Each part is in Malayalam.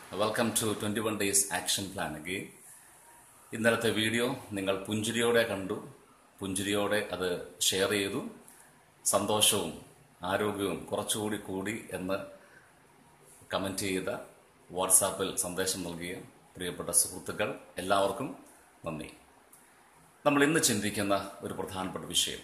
Welcome to twenty one days action plan again ഇന്നലത്തെ വീഡിയോ നിങ്ങൾ പുഞ്ചിരിയോടെ കണ്ടു പുഞ്ചിരിയോടെ അത് ഷെയർ ചെയ്തു സന്തോഷവും ആരോഗ്യവും കുറച്ചുകൂടി കൂടി എന്ന് കമൻറ്റ് ചെയ്ത വാട്സാപ്പിൽ സന്ദേശം നൽകിയ പ്രിയപ്പെട്ട സുഹൃത്തുക്കൾ എല്ലാവർക്കും നന്ദി നമ്മൾ ഇന്ന് ചിന്തിക്കുന്ന ഒരു പ്രധാനപ്പെട്ട വിഷയം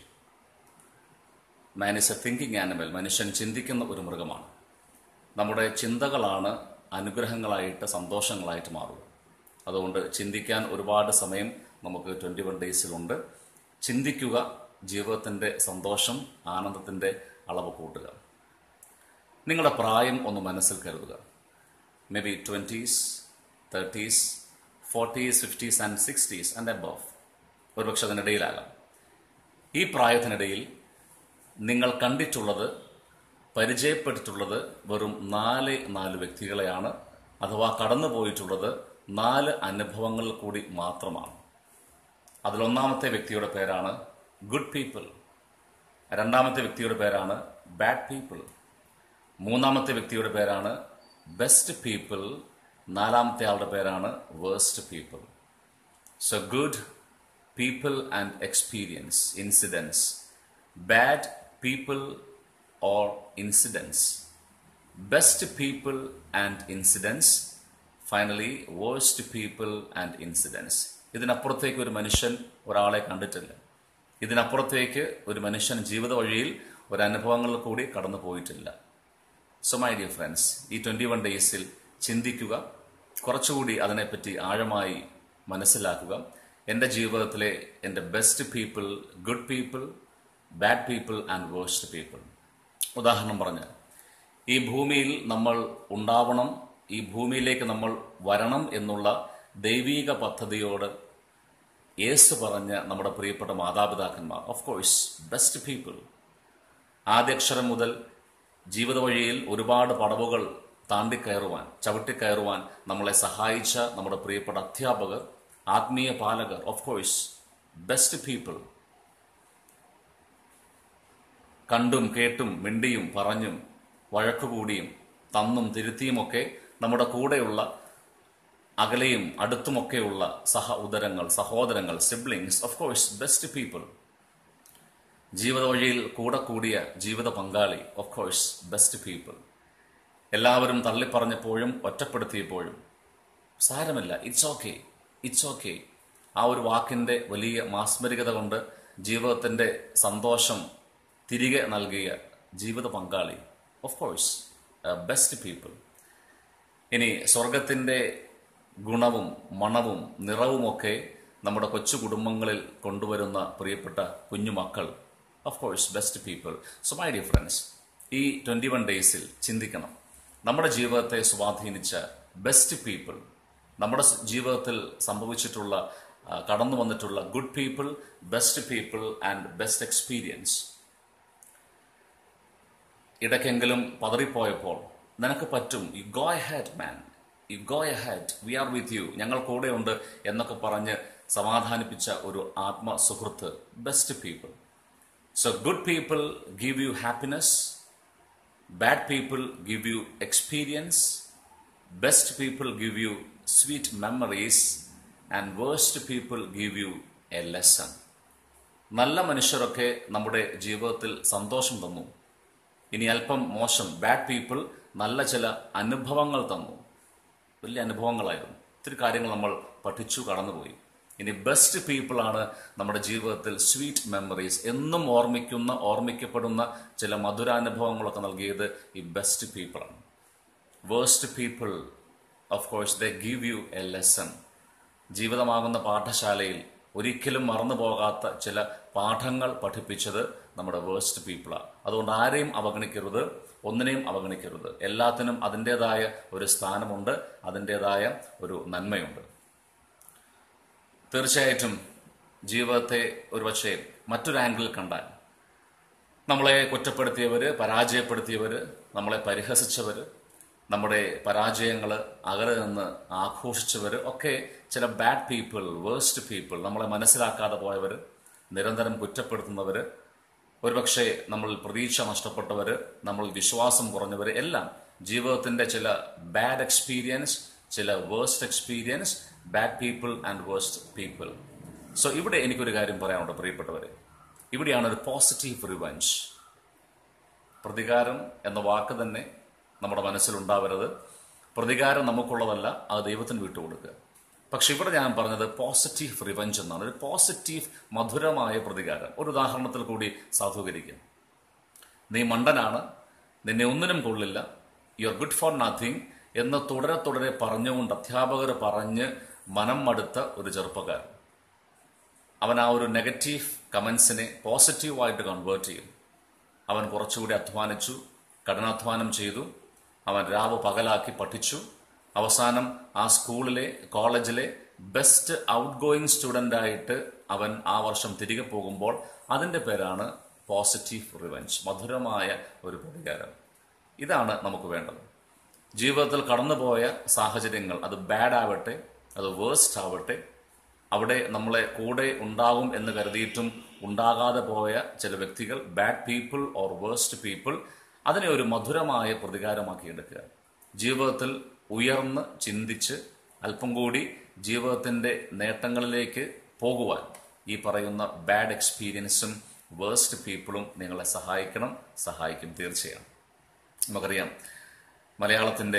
man is a thinking animal മനുഷ്യൻ ചിന്തിക്കുന്ന ഒരു മൃഗമാണ് നമ്മുടെ ചിന്തകളാണ് അനുഗ്രഹങ്ങളായിട്ട് സന്തോഷങ്ങളായിട്ട് മാറുക അതുകൊണ്ട് ചിന്തിക്കാൻ ഒരുപാട് സമയം നമുക്ക് ട്വൻറ്റി വൺ ഡേയ്സിലുണ്ട് ചിന്തിക്കുക ജീവിതത്തിൻ്റെ സന്തോഷം ആനന്ദത്തിൻ്റെ അളവ് കൂട്ടുക നിങ്ങളുടെ പ്രായം ഒന്ന് മനസ്സിൽ കരുതുക may be twenties thirties forties fifties and sixties and above ഒരുപക്ഷെ അതിനിടയിലാകാം ഈ പ്രായത്തിനിടയിൽ നിങ്ങൾ കണ്ടിട്ടുള്ളത് പരിചയപ്പെട്ടിട്ടുള്ളത് വെറും നാല് നാല് വ്യക്തികളെയാണ് അഥവാ കടന്നു പോയിട്ടുള്ളത് നാല് അനുഭവങ്ങളിൽ കൂടി മാത്രമാണ് അതിലൊന്നാമത്തെ വ്യക്തിയുടെ പേരാണ് ഗുഡ് പീപ്പിൾ രണ്ടാമത്തെ വ്യക്തിയുടെ പേരാണ് ബാഡ് പീപ്പിൾ മൂന്നാമത്തെ വ്യക്തിയുടെ പേരാണ് ബെസ്റ്റ് പീപ്പിൾ നാലാമത്തെ ആളുടെ പേരാണ് waste people so good people and experience incidence bad people or incidence best people and incidence finally worst people and incidence ഇതിനപ്പുറത്തേക്ക് ഒരു മനുഷ്യൻ ഒരാളെ കണ്ടിട്ടില്ല ഇതിനപ്പുറത്തേക്ക് ഒരു മനുഷ്യൻ ജീവിത വഴിയിൽ ഒരു അനുഭവങ്ങളിൽ കൂടി കടന്നു പോയിട്ടില്ല സോ മൈ ഡിയർ ഫ്രണ്ട്സ് ഈ ട്വൻറ്റി വൺ ഡേയ്സിൽ ചിന്തിക്കുക കുറച്ചുകൂടി അതിനെപ്പറ്റി ആഴമായി മനസ്സിലാക്കുക എൻ്റെ ജീവിതത്തിലെ എൻ്റെ best people good people bad people and worst people ഉദാഹരണം പറഞ്ഞാൽ ഈ ഭൂമിയിൽ നമ്മൾ ഉണ്ടാവണം ഈ ഭൂമിയിലേക്ക് നമ്മൾ വരണം എന്നുള്ള ദൈവീക പദ്ധതിയോട് യേസ് പറഞ്ഞ നമ്മുടെ പ്രിയപ്പെട്ട മാതാപിതാക്കന്മാർ ഓഫ് കോഴ്സ് ബെസ്റ്റ് പീപ്പിൾ ആദ്യക്ഷരം മുതൽ ജീവിത വഴിയിൽ ഒരുപാട് പടവുകൾ താണ്ടിക്കയറുവാൻ ചവിട്ടിക്കയറുവാൻ നമ്മളെ സഹായിച്ച നമ്മുടെ പ്രിയപ്പെട്ട അധ്യാപകർ ആത്മീയ പാലകർ ഓഫ് കോഴ്സ് ബെസ്റ്റ് പീപ്പിൾ കണ്ടും കേട്ടും മിണ്ടിയും പറഞ്ഞും വഴക്കുകൂടിയും തന്നും തിരുത്തിയുമൊക്കെ നമ്മുടെ കൂടെയുള്ള അകലെയും അടുത്തുമൊക്കെയുള്ള സഹ ഉദരങ്ങൾ സഹോദരങ്ങൾ siblings of course best people ജീവിത വഴിയിൽ കൂടെ കൂടിയ ജീവിത പങ്കാളി ഓഫ് കോഴ്സ് ബെസ്റ്റ് പീപ്പിൾ എല്ലാവരും തള്ളിപ്പറഞ്ഞപ്പോഴും ഒറ്റപ്പെടുത്തിയപ്പോഴും സാരമില്ല ഇറ്റ്സ് ഓക്കെ ഇറ്റ്സ് ഓക്കെ ആ ഒരു വാക്കിൻ്റെ വലിയ മാസ്മരികത കൊണ്ട് ജീവിതത്തിൻ്റെ സന്തോഷം തിരികെ നൽകിയ ജീവിത പങ്കാളി ഓഫ് കോഴ്സ് ബെസ്റ്റ് പീപ്പിൾ ഇനി സ്വർഗത്തിൻ്റെ ഗുണവും മണവും നിറവുമൊക്കെ നമ്മുടെ കൊച്ചു കുടുംബങ്ങളിൽ കൊണ്ടുവരുന്ന പ്രിയപ്പെട്ട കുഞ്ഞുമക്കൾ of course best people so my dear friends ഈ ട്വൻറ്റി വൺ ഡേയ്സിൽ ചിന്തിക്കണം നമ്മുടെ ജീവിതത്തെ സ്വാധീനിച്ച ബെസ്റ്റ് പീപ്പിൾ നമ്മുടെ ജീവിതത്തിൽ സംഭവിച്ചിട്ടുള്ള കടന്നു വന്നിട്ടുള്ള good people best people and best experience ഇടയ്ക്കെങ്കിലും പതറിപ്പോയപ്പോൾ നിനക്ക് പറ്റും you go head man you go head we are with you ഞങ്ങൾ കൂടെയുണ്ട് എന്നൊക്കെ പറഞ്ഞ് സമാധാനിപ്പിച്ച ഒരു ആത്മ സുഹൃത്ത് best people so good people give you happiness bad people give you experience best people give you sweet memories and worst people give you a lesson നല്ല മനുഷ്യരൊക്കെ നമ്മുടെ ജീവിതത്തിൽ സന്തോഷം തന്നു ഇനി അല്പം മോശം ബാഡ് പീപ്പിൾ നല്ല ചില അനുഭവങ്ങൾ തന്നു വലിയ അനുഭവങ്ങളായിരുന്നു ഒത്തിരി കാര്യങ്ങൾ നമ്മൾ പഠിച്ചു കടന്നുപോയി ഇനി ബെസ്റ്റ് പീപ്പിൾ ആണ് നമ്മുടെ ജീവിതത്തിൽ സ്വീറ്റ് മെമ്മറീസ് എന്നും ഓർമ്മിക്കുന്ന ഓർമ്മിക്കപ്പെടുന്ന ചില മധുരാനുഭവങ്ങളൊക്കെ നൽകിയത് ഈ ബെസ്റ്റ് പീപ്പിളാണ് worst people of course the give you a lesson ജീവിതമാകുന്ന പാഠശാലയിൽ ഒരിക്കലും മറന്നു പോകാത്ത ചില പാഠങ്ങൾ പഠിപ്പിച്ചത് നമ്മുടെ വേഴ്സ്റ്റ് പീപ്പിളാണ് അതുകൊണ്ട് ആരെയും അവഗണിക്കരുത് ഒന്നിനെയും അവഗണിക്കരുത് എല്ലാത്തിനും അതിൻ്റെതായ ഒരു സ്ഥാനമുണ്ട് അതിൻ്റെതായ ഒരു നന്മയുണ്ട് തീർച്ചയായിട്ടും ജീവിതത്തെ ഒരുപക്ഷെ മറ്റൊരു ആംഗിളിൽ കണ്ടാൽ നമ്മളെ കുറ്റപ്പെടുത്തിയവർ പരാജയപ്പെടുത്തിയവർ നമ്മളെ പരിഹസിച്ചവർ നമ്മുടെ പരാജയങ്ങൾ അകലെ നിന്ന് ആഘോഷിച്ചവർ ഒക്കെ ചില ബാഡ് പീപ്പിൾ വേഴ്സ്റ്റ് പീപ്പിൾ നമ്മളെ മനസ്സിലാക്കാതെ പോയവർ നിരന്തരം കുറ്റപ്പെടുത്തുന്നവർ ഒരുപക്ഷെ നമ്മൾ പ്രതീക്ഷ നഷ്ടപ്പെട്ടവർ നമ്മൾ വിശ്വാസം കുറഞ്ഞവർ എല്ലാം ജീവിതത്തിന്റെ ചില ബാഡ് എക്സ്പീരിയൻസ് ചില worst experience bad people and worst people so ഇവിടെ എനിക്കൊരു കാര്യം പറയാനുണ്ട് പ്രിയപ്പെട്ടവരെ ഇവിടെയാണ് ഒരു പോസിറ്റീവ് റിവഞ്ച് പ്രതികാരം എന്ന വാക്ക് തന്നെ നമ്മുടെ മനസ്സിലുണ്ടാവരുത് പ്രതികാരം നമുക്കുള്ളതല്ല അത് ദൈവത്തിന് വിട്ടുകൊടുക്കുക പക്ഷെ ഇവിടെ ഞാൻ പറഞ്ഞത് പോസിറ്റീവ് റിവഞ്ച് എന്നാണ് ഒരു പോസിറ്റീവ് മധുരമായ പ്രതികാരം ഒരു ഉദാഹരണത്തിൽ കൂടി സാധൂകരിക്കും നീ മണ്ടനാണ് നിന്നെ ഒന്നിനും കൊള്ളില്ല you are good for nothing എന്ന് തുടരെ തുടരെ പറഞ്ഞുകൊണ്ട് അധ്യാപകർ പറഞ്ഞ് മനം മടുത്ത ഒരു ചെറുപ്പക്കാരൻ അവൻ ആ ഒരു നെഗറ്റീവ് കമൻസിനെ പോസിറ്റീവായിട്ട് കൺവേർട്ട് ചെയ്യും അവൻ കുറച്ചുകൂടി അധ്വാനിച്ചു കഠിനാധ്വാനം ചെയ്തു അവൻ രാവ് പകലാക്കി പഠിച്ചു അവസാനം ആ സ്കൂളിലെ കോളേജിലെ ബെസ്റ്റ് ഔട്ട് ഗോയിങ് സ്റ്റുഡൻ്റ് ആയിട്ട് അവൻ ആ വർഷം തിരികെ പോകുമ്പോൾ അതിൻ്റെ പേരാണ് പോസിറ്റീവ് റിവെഞ്ച് മധുരമായ ഒരു പ്രതികാരം ഇതാണ് നമുക്ക് വേണ്ടത് ജീവിതത്തിൽ കടന്നുപോയ സാഹചര്യങ്ങൾ അത് ബാഡ് ആവട്ടെ അത് വേഴ്സ്റ്റ് ആവട്ടെ അവിടെ നമ്മളെ കൂടെ ഉണ്ടാകും എന്ന് കരുതിയിട്ടും ഉണ്ടാകാതെ പോയ ചില വ്യക്തികൾ bad people or worst people അതിനെ ഒരു മധുരമായ പ്രതികാരമാക്കി എടുക്കുക ജീവിതത്തിൽ ഉയർന്ന് ചിന്തിച്ച് അല്പം കൂടി ജീവിതത്തിന്റെ നേട്ടങ്ങളിലേക്ക് പോകുവാൻ ഈ പറയുന്ന ബാഡ് എക്സ്പീരിയൻസും വേഴ്സ്റ്റ് പീപ്പിളും നിങ്ങളെ സഹായിക്കണം സഹായിക്കും തീർച്ചയാണ് നമുക്കറിയാം മലയാളത്തിന്റെ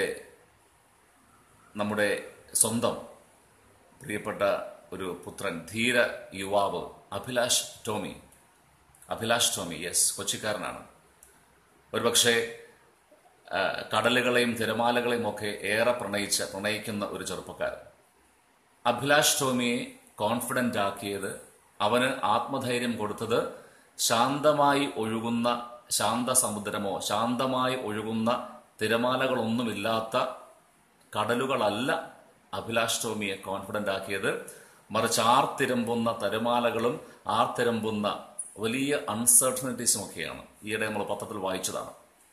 നമ്മുടെ സ്വന്തം പ്രിയപ്പെട്ട ഒരു പുത്രൻ ധീര യുവാവ് അഭിലാഷ് ടോമി അഭിലാഷ് ടോമി യെസ് കൊച്ചിക്കാരനാണ് ഒരുപക്ഷെ ആ, കടലുകളെയും തിരമാലകളെയും ഒക്കെ ഏറെ പ്രണയിച്ച പ്രണയിക്കുന്ന ഒരു ചെറുപ്പക്കാരൻ അഭിലാഷ് ടോമിയെ കോൺഫിഡന്റ് ആക്കിയത് അവന് ആത്മധൈര്യം കൊടുത്തത് ശാന്തമായി ഒഴുകുന്ന ശാന്ത സമുദ്രമോ ശാന്തമായി ഒഴുകുന്ന തിരമാലകളൊന്നുമില്ലാത്ത കടലുകളല്ല അഭിലാഷ് ടോമിയെ കോൺഫിഡന്റ് ആക്കിയത് മറിച്ച് ആർത്തിരമ്പുന്ന തിരമാലകളും ആർത്തിരമ്പുന്ന വലിയ അൺസർട്ടനിറ്റീസും ഒക്കെയാണ് ഈയിടെ നമ്മൾ പത്രത്തിൽ വായിച്ചതാണ്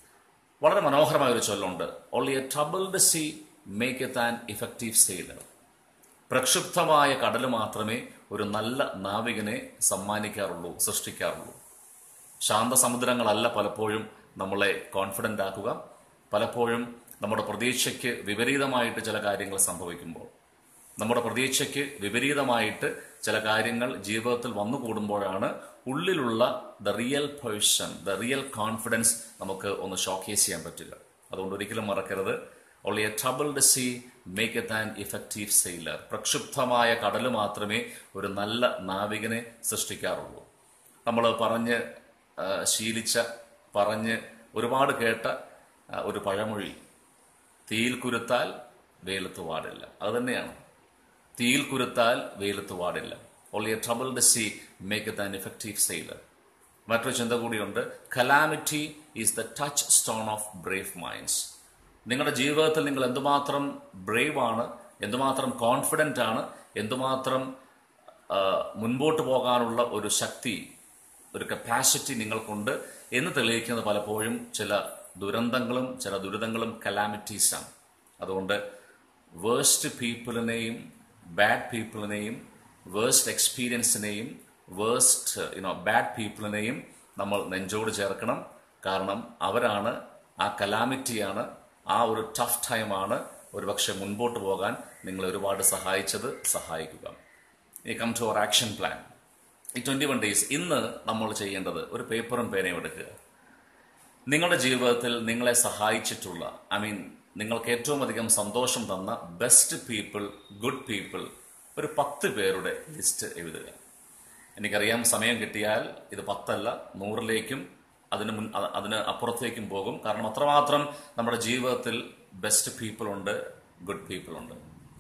വളരെ മനോഹരമായ ഒരു ചൊല്ലുണ്ട് only a troubled sea make it an effective sailor പ്രക്ഷുബ്ധമായ കടൽ മാത്രമേ ഒരു നല്ല നാവികനെ സമ്മാനിക്കാറുള്ളൂ സൃഷ്ടിക്കാറുള്ളൂ ശാന്തസമുദ്രങ്ങളല്ല പലപ്പോഴും നമ്മളെ കോൺഫിഡന്റ് ആക്കുക പലപ്പോഴും നമ്മുടെ പ്രതീക്ഷയ്ക്ക് വിപരീതമായിട്ട് ചില കാര്യങ്ങൾ സംഭവിക്കുമ്പോൾ നമ്മുടെ പ്രതീക്ഷയ്ക്ക് വിപരീതമായിട്ട് ചില കാര്യങ്ങൾ ജീവിതത്തിൽ വന്നുകൂടുമ്പോഴാണ് ഉള്ളിലുള്ള the real person the real confidence നമുക്ക് ഒന്ന് ഷോക്കേസ് ചെയ്യാൻ പറ്റില്ല അതുകൊണ്ട് ഒരിക്കലും മറക്കരുത് only a troubled sea make it an effective sailor പ്രക്ഷുബ്ധമായ കടൽ മാത്രമേ ഒരു നല്ല നാവികനെ സൃഷ്ടിക്കാറുള്ളൂ നമ്മൾ പറഞ്ഞ് ആ, ശീലിച്ച പറഞ്ഞ് ഒരുപാട് കേട്ട ആ, ഒരു പഴമൊഴി തീയിൽ കുരുത്താൽ വെയിലത്ത് പാടില്ല അത് തന്നെയാണ് തീയിൽ കുരുത്താൽ വെയിലത്ത് പാടില്ല only a troubled sea make it an effective sailor മറ്റൊരു ചിന്ത കൂടിയുണ്ട് calamity is the touchstone of brave minds നിങ്ങളുടെ ജീവിതത്തിൽ നിങ്ങൾ എന്തുമാത്രം ബ്രേവ് ആണ് എന്തുമാത്രം കോൺഫിഡൻ്റ് ആണ് എന്തുമാത്രം ആ, മുൻപോട്ട് പോകാനുള്ള ഒരു ശക്തി ഒരു കപ്പാസിറ്റി നിങ്ങൾക്കുണ്ട് എന്ന് തെളിയിക്കുന്നത് പലപ്പോഴും ചില ദുരന്തങ്ങളും ചില ദുരിതങ്ങളും കലാമിറ്റീസാണ് അതുകൊണ്ട് വേഴ്സ്റ്റ് പീപ്പിളിനെയും ബാഡ് പീപ്പിളിനെയും വേഴ്സ്റ്റ് എക്സ്പീരിയൻസിനെയും വേഴ്സ്റ്റ് യുനോ ബാഡ് പീപ്പിളിനെയും നമ്മൾ നെഞ്ചോട് ചേർക്കണം കാരണം അവരാണ് ആ കലാമിറ്റിയാണ് ആ ഒരു ടഫ് ടൈമാണ് ഒരുപക്ഷെ മുൻപോട്ട് പോകാൻ നിങ്ങളെ ഒരുപാട് സഹായിച്ചത് സഹായിക്കുക ഈ come to our action plan ഈ ട്വന്റി വൺ ഡേയ്സ് ഇന്ന് നമ്മൾ ചെയ്യേണ്ടത് ഒരു പേപ്പറും പേനയും എടുക്കുക നിങ്ങളുടെ ജീവിതത്തിൽ നിങ്ങളെ സഹായിച്ചിട്ടുള്ള ഐ മീൻ നിങ്ങൾക്ക് ഏറ്റവും അധികം സന്തോഷം തന്ന ബെസ്റ്റ് പീപ്പിൾ ഗുഡ് പീപ്പിൾ ഒരു പത്ത് പേരുടെ ലിസ്റ്റ് എഴുതുക എനിക്കറിയാം സമയം കിട്ടിയാൽ ഇത് പത്തല്ല നൂറിലേക്കും അതിന് മുൻ അ- അതിന് അപ്പുറത്തേക്കും പോകും കാരണം അത്രമാത്രം നമ്മുടെ ജീവിതത്തിൽ ബെസ്റ്റ് പീപ്പിൾ ഉണ്ട് ഗുഡ് പീപ്പിൾ ഉണ്ട്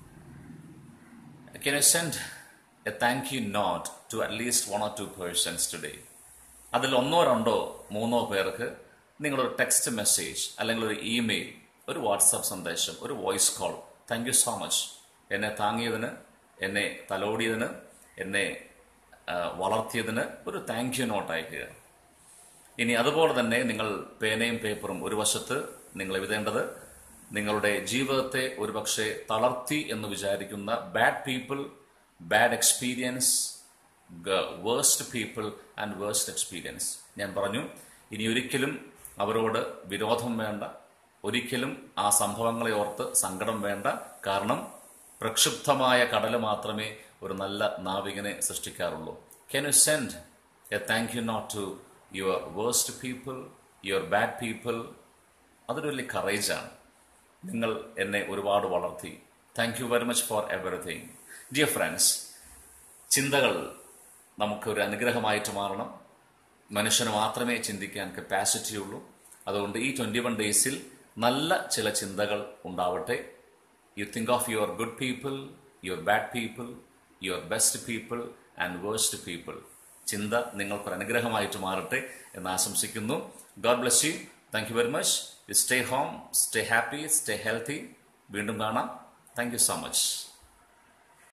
Can you send a thank you note to at least one or two persons today? അതിൽ ഒന്നോ രണ്ടോ മൂന്നോ പേർക്ക് നിങ്ങളൊരു ടെക്സ്റ്റ് മെസ്സേജ് അല്ലെങ്കിൽ ഒരു ഇമെയിൽ ഒരു വാട്സാപ്പ് സന്ദേശം ഒരു voice call thank you so much എന്നെ താങ്ങിയതിന് എന്നെ തലോടിയതിന് എന്നെ ആ, വളർത്തിയതിന് ഒരു താങ്ക് യു നോട്ട് അയക്കുക ഇനി അതുപോലെ തന്നെ നിങ്ങൾ പേനയും പേപ്പറും ഒരു വശത്ത് നിങ്ങൾ എഴുതേണ്ടത് നിങ്ങളുടെ ജീവിതത്തെ ഒരുപക്ഷെ തളർത്തി എന്ന് വിചാരിക്കുന്ന bad people bad experience worst people and worst experience ഞാൻ പറഞ്ഞു ഇനി ഒരിക്കലും അവരോട് വിരോധം വേണ്ട ഒരിക്കലും ആ സംഭവങ്ങളെ ഓർത്ത് സങ്കടം വേണ്ട കാരണം പ്രക്ഷുബ്ധമായ കടൽ മാത്രമേ ഒരു നല്ല നാവികനെ സൃഷ്ടിക്കാറുള്ളൂ can you send a thank you note to your worst people your bad people അതൊരു വലിയ കറേജാണ് നിങ്ങൾ എന്നെ ഒരുപാട് വളർത്തി thank you very much for everything dear friends ചിന്തകൾ നമുക്ക് ഒരു അനുഗ്രഹമായിട്ട് മാറണം മനുഷ്യന് മാത്രമേ ചിന്തിക്കാൻ കപ്പാസിറ്റി ഉള്ളൂ അതുകൊണ്ട് ഈ ട്വന്റി വൺ ഡേയ്സിൽ നല്ല ചില ചിന്തകൾ ഉണ്ടാവട്ടെ you think of your good people your bad people your best people and worst people ചിന്ത നിങ്ങൾക്കൊരു അനുഗ്രഹമായിട്ട് മാറട്ടെ എന്ന് ആശംസിക്കുന്നു God bless you thank you very much stay home stay happy stay healthy വീണ്ടും കാണാം താങ്ക് യു സോ മച്ച്